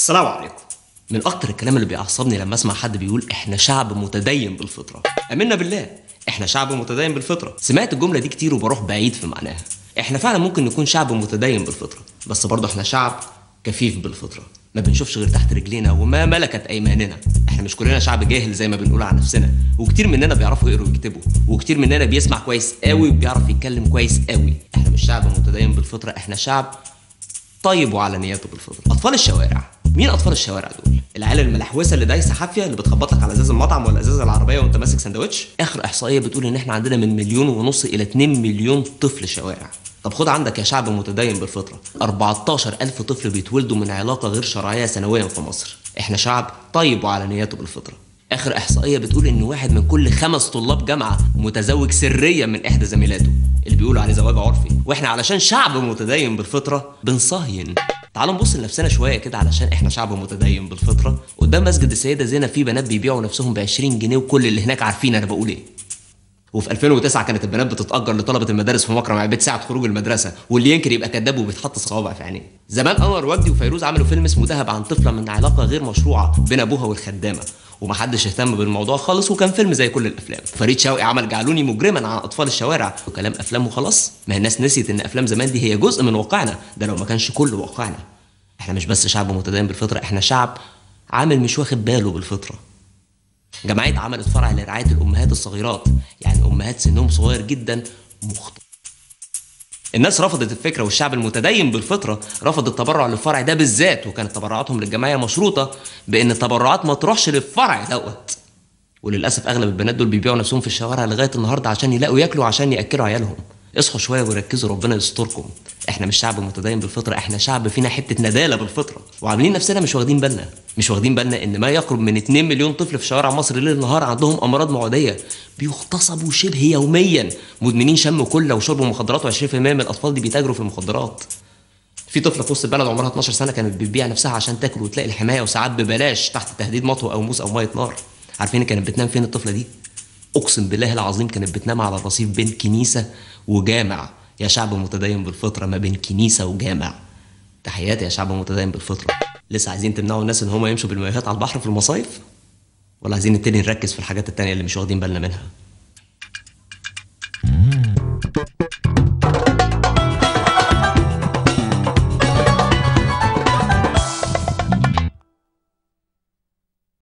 السلام عليكم من اكتر الكلام اللي بيعصبني لما اسمع حد بيقول احنا شعب متدين بالفطره امنا بالله احنا شعب متدين بالفطره سمعت الجمله دي كتير وبروح بعيد في معناها احنا فعلا ممكن نكون شعب متدين بالفطره بس برضه احنا شعب كفيف بالفطره ما بنشوفش غير تحت رجلينا وما ملكت ايماننا احنا مش كلنا شعب جاهل زي ما بنقول عن نفسنا وكتير مننا بيعرفوا يقروا ويكتبوا وكتير مننا بيسمع كويس قوي وبيعرف يتكلم كويس قوي احنا مش شعب متدين بالفطره احنا شعب طيب وعلى نياته بالفطره اطفال الشوارع مين اطفال الشوارع دول العيال الملحوسه اللي دايسه حافيه اللي بتخبط لك على ازاز المطعم ولا ازاز العربيه وانت ماسك سندوتش اخر احصائيه بتقول ان احنا عندنا من مليون ونص الى 2 مليون طفل شوارع طب خد عندك يا شعب متدين بالفطره 14 ألف طفل بيتولدوا من علاقه غير شرعيه سنويا في مصر احنا شعب طيب وعلى نياته بالفطره اخر احصائيه بتقول ان واحد من كل خمس طلاب جامعه متزوج سريا من احدى زميلاته اللي بيقولوا عليه زواج عرفي واحنا علشان شعب متدين بالفطره بنصهين تعالوا نبص لنفسنا شويه كده علشان احنا شعب متدين بالفطره قدام مسجد السيده زينب في بنات بيبيعوا نفسهم ب 20 جنيه وكل اللي هناك عارفين انا بقول ايه وفي 2009 كانت البنات بتتاجر لطلبه المدارس في مكرم عبيد ساعه خروج المدرسه واللي ينكر يبقى كذاب وبيتحط صوابع في عينيه زمان انور وجدي وفيروز عملوا فيلم اسمه دهب عن طفله من علاقه غير مشروعه بين ابوها والخدامه ومحدش اهتم بالموضوع خالص وكان فيلم زي كل الافلام فريد شوقي عمل جعلوني مجرما عن اطفال الشوارع وكلام افلام وخلاص ما هي الناس نسيت ان افلام زمان دي هي جزء من واقعنا ده لو ما كانش كل واقعنا احنا مش بس شعب متدين بالفطره احنا شعب عامل مش واخد باله بالفطره جمعيه عملت فرع لرعايه الامهات الصغيرات يعني امهات سنهم صغير جدا مخطئ الناس رفضت الفكره والشعب المتدين بالفطره رفض التبرع للفرع ده بالذات وكانت تبرعاتهم للجمعيه مشروطه بان التبرعات ما تروحش للفرع دوت وللاسف اغلب البنات دول بيبيعوا نفسهم في الشوارع لغايه النهارده عشان يلاقوا ياكلوا عشان ياكلوا عيالهم اصحوا شويه وركزوا ربنا يستركم احنا مش شعب متدين بالفطره احنا شعب فينا حته نداله بالفطره وعاملين نفسنا مش واخدين بالنا مش واخدين بالنا ان ما يقرب من 2 مليون طفل في شوارع مصر ليل نهار عندهم امراض معديه بيغتصبوا شبه يوميا مدمنين شم كله وشرب مخدرات و20% من الاطفال دي بيتاجروا في المخدرات في طفله في وسط البلد عمرها 12 سنه كانت بتبيع نفسها عشان تاكل وتلاقي الحمايه وساعات ببلاش تحت تهديد مطوه او موس او ميه نار عارفين كانت بتنام فين الطفله دي اقسم بالله العظيم كانت بتنام على الرصيف بين كنيسه وجامع يا شعب متدين بالفطره ما بين كنيسه وجامع تحياتي يا شعب متدين بالفطره لسه عايزين تمنعوا الناس ان هم يمشوا بالمايوهات على البحر في المصايف ولا عايزين نبتدي نركز في الحاجات التانية اللي مش واخدين بالنا منها